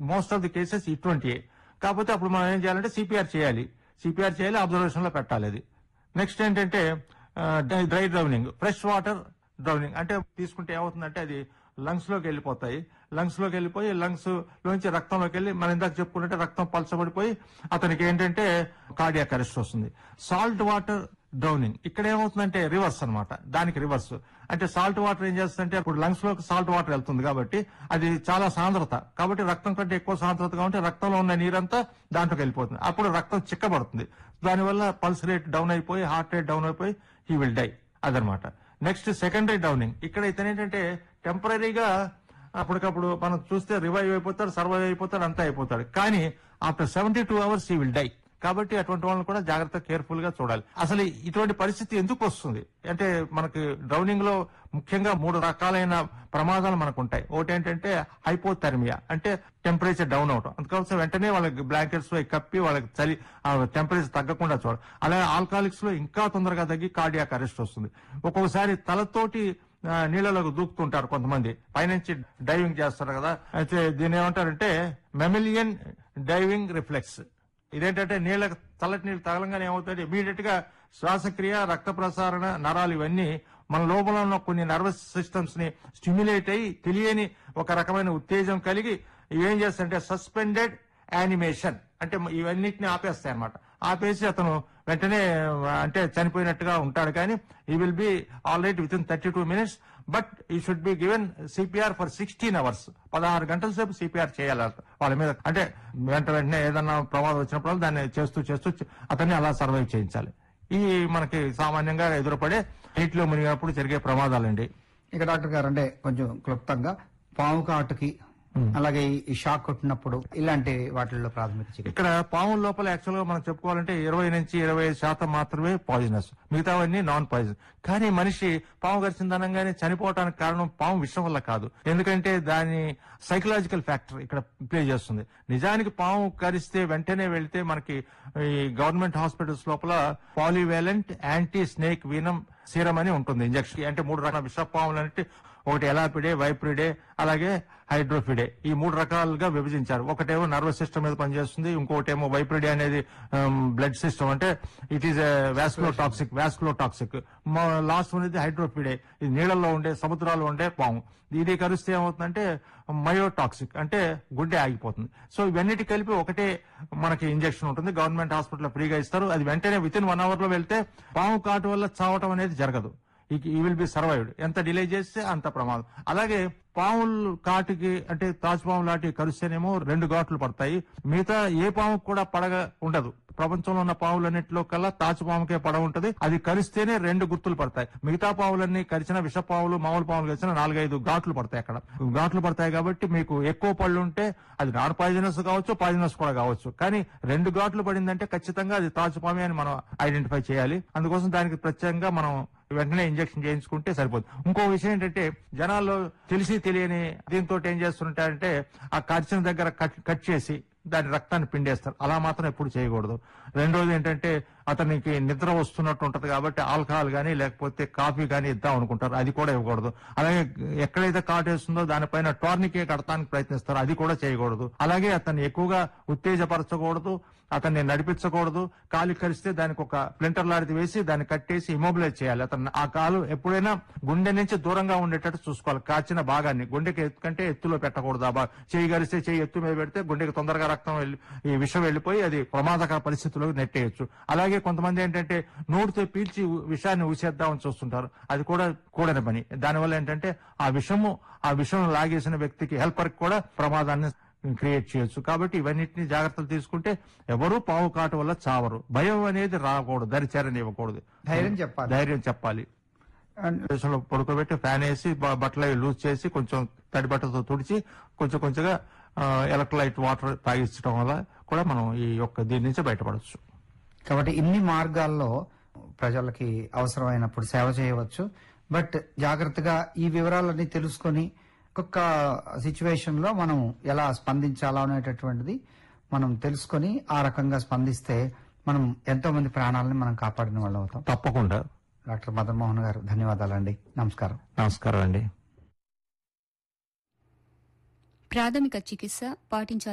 most of the cases ఇటువంటివే కాకపోతే అప్పుడు మనం ఏం చేయాలంటే సిపిఆర్ చేయాలి సిపిఆర్ చేయాలి అబ్జర్వేషన్ లో పెట్టాలి అది నెక్స్ట్ ఏంటంటే dry drowning fresh water drowning అంటే తీసుకుంటే ఏమవుతుందంటే అది లంగ్స్ లోకి వెళ్ళిపోతాయి లంగ్స్ లోకి వెళ్ళిపోయి లంగ్స్ లోంచి రక్తంలోకి వెళ్ళి మనం ఇందాక చెప్పుకుంటే రక్తం పలచబడిపోయి అతనికి ఏంటంటే కార్డియాక్ అరెస్ట్ వస్తుంది సాల్ట్ వాటర్ డ్రౌనింగ్ ఇక్కడ ఏమవుతుందంటే రివర్స్ అన్నమాట దానికి రివర్స్ అంటే సాల్ట్ వాటర్ ఏం చేస్తుందంటే ఇప్పుడు లంగ్స్ లోకి సాల్ట్ వాటర్ వెళ్తుంది కాబట్టి అది చాలా సాంద్రత కాబట్టి రక్తం కంటే ఎక్కువ సాంద్రతగా ఉంటే రక్తంలో ఉన్న నీరంతా దాంట్లోకి వెళ్ళిపోతుంది అప్పుడు రక్తం చిక్కబడుతుంది దానివల్ల పల్స్ రేట్ డౌన్ అయిపోయి హార్ట్ రేట్ డౌన్ అయిపోయి హీ విల్ డై అదనమాట నెక్స్ట్ సెకండరీ డౌనింగ్ ఇక్కడ ఇతను ఏంటంటే టెంపరీగా అప్పటికప్పుడు మనం చూస్తే రివైవ్ అయిపోతాడు సర్వైవ్ అయిపోతాడు అంతా అయిపోతాడు కానీ after seventy two hours he will die కాబట్టి అటువంటి వాళ్ళని కూడా జాగ్రత్త కేర్ఫుల్ గా చూడాలి అసలు ఇటువంటి పరిస్థితి ఎందుకు వస్తుంది అంటే మనకి డ్రౌనింగ్ లో ముఖ్యంగా మూడు రకాలైన ప్రమాదాలు మనకు ఉంటాయి ఒకటి ఏంటంటే హైపోథెర్మియా అంటే టెంపరేచర్ డౌన్ అవటం అందుకోసం వెంటనే వాళ్ళకి బ్లాంకెట్స్ లో కప్పి వాళ్ళకి చలి టెంపరేచర్ తగ్గకుండా చూడాలి అలాగే ఆల్కాలిక్స్ లో ఇంకా తొందరగా తగ్గి కార్డియాక్ అరెస్ట్ వస్తుంది ఒక్కొక్కసారి తలతోటి ఆ, నీళ్ళలోకి దూకుతుంటారు కొంతమంది పైనుంచి డైవింగ్ చేస్తారు కదా అయితే దీని ఏమంటారంటే మెమిలియన్ డైవింగ్ రిఫ్లెక్స్ ఇదేంటంటే నీళ్ళకి చల్లటి నీళ్ళు తగలంగానే ఏమవుతుంది ఇమీడియట్ గా శ్వాసక్రియ రక్త ప్రసారణ నరాలు ఇవన్నీ మన లోపల ఉన్న కొన్ని నర్వస్ సిస్టమ్స్ ని స్టిమ్యులేట్ అయ్యి తెలియని ఒక రకమైన ఉత్తేజం కలిగి ఇవేం చేస్తాయంటే సస్పెండెడ్ యానిమేషన్ అంటే ఇవన్నిటిని ఆపేస్తాయి అన్నమాట ఆపేసి అతను వెంటనే ఆ, అంటే చనిపోయినట్టుగా ఉంటాడు కానీ he will be all right within thirty two minutes but he should be given CPR for sixteen hours పదహారు గంటల సేపు సిపిఆర్ చేయాలి వాళ్ళ మీద అంటే వెంట వెంటనే ఏదన్నా ప్రమాదం వచ్చినప్పుడు దాన్ని చేస్తూ చేస్తూ అతన్ని అలా సర్వైవ్ చేయించాలి ఈ మనకి సామాన్యంగా ఎదురుపడే నీటిలో మునిగినప్పుడు జరిగే ప్రమాదాలండి ఇక డాక్టర్ గారు అంటే కొంచెం క్లుప్తంగా పాము కాటుకి అలాగే ఈ షాక్ కొట్టినప్పుడు ఇలాంటి వాటిల్లో ప్రాథమిక చికిత్స ఇక్కడ పాముల లోపల యాక్చువల్ గా మనం చెప్పుకోవాలంటే ఇరవై నుంచి ఇరవై ఐదు శాతం మాత్రమే పాయిజనస్ మిగతావన్నీ నాన్ పాయిజన్ కానీ మనిషి పాము గరిచిందనంగానే చనిపోవడానికి కారణం పాము విషం వల్ల కాదు ఎందుకంటే దాని సైకలాజికల్ ఫ్యాక్టర్ ఇక్కడ ప్లే చేస్తుంది నిజానికి పాము కరిస్తే వెంటనే వెళ్తే మనకి ఈ గవర్నమెంట్ హాస్పిటల్స్ లోపల polyvalent anti snake venom serum అని ఉంటుంది ఇంజక్షన్ అంటే మూడు రకాల విష పాములు అంటే ఒకటి ఎలాపిడే వైప్రిడే అలాగే హైడ్రోఫిడే ఈ మూడు రకాలుగా విభజించారు ఒకటేమో నర్వస్ సిస్టమ్ మీద పనిచేస్తుంది ఇంకోటేమో వైప్రిడే అనేది బ్లడ్ సిస్టమ్ అంటే it is vasculotoxic vasculotoxic last అనేది హైడ్రోఫిడే ఇది నీళ్ళల్లో ఉండే సముద్రాల్లో ఉండే పాము ఇది కరిస్తే ఏమవుతుందంటే మయోటాక్సిక్ అంటే గుండె ఆగిపోతుంది సో ఇవన్నిటి కలిపి ఒకటే మనకి ఇంజెక్షన్ ఉంటుంది గవర్నమెంట్ హాస్పిటల్ ఫ్రీగా ఇస్తారు అది వెంటనే విత్ ఇన్ వన్ అవర్ లో వెళ్తే పాము కాటు వల్ల చావటం అనేది జరగదు ఈ విల్ బి సర్వైవ్డ్ ఎంత డిలే చేస్తే అంత ప్రమాదం అలాగే పాములు కాటికి అంటే తాజ్పాము లాంటి కరిస్తేనేమో రెండు ఘాట్లు పడతాయి మిగతా ఏ పాము కూడా పడగ ఉండదు ప్రపంచంలో ఉన్న పాములన్నింటిలో కల్లా తాచుపాముకే పడ ఉంటది అది కరిస్తేనే రెండు గుర్తులు పడతాయి మిగతా పాములన్నీ కరిచిన విష పాములు మామూలు పాములు కలిసిన నాలుగైదు ఘాట్లు పడతాయి అక్కడ ఘాట్లు పడతాయి కాబట్టి మీకు ఎక్కువ పళ్ళు ఉంటే అది నాన్ పాయిజనస్ కావచ్చు పాయిజనస్ కూడా కావచ్చు కానీ రెండు ఘాట్లు పడిందంటే ఖచ్చితంగా అది తాచుపామే అని మనం ఐడెంటిఫై చేయాలి అందుకోసం దానికి ప్రత్యేకంగా మనం వెంటనే ఇంజక్షన్ చేయించుకుంటే సరిపోతుంది ఇంకో విషయం ఏంటంటే జనాల్లో తెలిసి తెలియని దీంతో ఏం చేస్తుంటారంటే ఆ కరిచిన దగ్గర కట్ కట్ చేసి దాని రక్తాన్ని పిండేస్తారు అలా మాత్రం ఎప్పుడు చేయకూడదు రెండోది ఏంటంటే అతనికి నిద్ర వస్తున్నట్టు ఉంటది కాబట్టి ఆల్కహాల్ గానీ లేకపోతే కాఫీ గానీ ఇద్దాం అనుకుంటారు అది కూడా ఇవ్వకూడదు అలాగే ఎక్కడైతే కాటేస్తుందో దానిపైన టోర్నికే కడతానికి ప్రయత్నిస్తారు అది కూడా చేయకూడదు అలాగే అతన్ని ఎక్కువగా ఉత్తేజపరచకూడదు అతన్ని నడిపించకూడదు కాలు కరిస్తే దానికి ఒక ప్లింటర్ లాంటిది వేసి దాన్ని కట్టేసి ఇమోబిలైజ్ చేయాలి అతను ఆ కాలు ఎప్పుడైనా గుండె నుంచి దూరంగా ఉండేటట్టు చూసుకోవాలి కాచిన భాగాన్ని గుండెకి ఎత్తు కంటే ఎత్తులో పెట్టకూడదు ఆ భాగం చేయి గరిస్తే చేయి ఎత్తు మీద పెడితే గుండెకి తొందరగా రక్తం వెళ్ళి ఈ విషం వెళ్ళిపోయి అది ప్రమాదకర పరిస్థితుల్లోకి నెట్టేయచ్చు అలాగే కొంతమంది ఏంటంటే నోటితో పీల్చి ఉ- విషాన్ని ఊసేద్దామని చూస్తుంటారు అది కూడా కూడని పని దానివల్ల ఏంటంటే ఆ విషము ఆ విషం లాగేసిన వ్యక్తికి హెల్పర్ కూడా ప్రమాదాన్ని క్రియేట్ చేయొచ్చు కాబట్టి ఇవన్నిటిని జాగ్రత్తలు తీసుకుంటే ఎవరు పావు కాటు వల్ల చావరు భయం అనేది రాకూడదు దరిచేరని ఇవ్వకూడదు ధైర్యం చెప్పాలి ధైర్యం చెప్పాలి అండ్ దేశంలో పడుకోబెట్టి ఫ్యాన్ వేసి బ- బట్టలు అవి లూజ్ చేసి కొంచెం తడి బట్టతో తుడిచి కొంచెం కొంచెంగా ఎలక్ట్రోలైట్ వాటర్ తాగించడం వల్ల కూడా మనం ఈ యొక్క దీని నుంచి బయటపడవచ్చు కాబట్టి ఇన్ని మార్గాల్లో ప్రజలకి అవసరమైనప్పుడు సేవ చేయవచ్చు బట్ జాగ్రత్తగా ఈ వివరాలన్నీ తెలుసుకొని ఒక్కొక్క సిచ్యువేషన్ లో మనం ఎలా స్పందించాలా అనేటటువంటిది మనం తెలుసుకొని ఆ రకంగా స్పందిస్తే మనం ఎంతో మంది ప్రాణాలని మనం కాపాడిన వాళ్ళం అవుతాం తప్పకుండా డాక్టర్ మదన్ మోహన్ గారు ధన్యవాదాలండి నమస్కారం నమస్కారం అండి ప్రాథమిక చికిత్స పాటించాల్సిన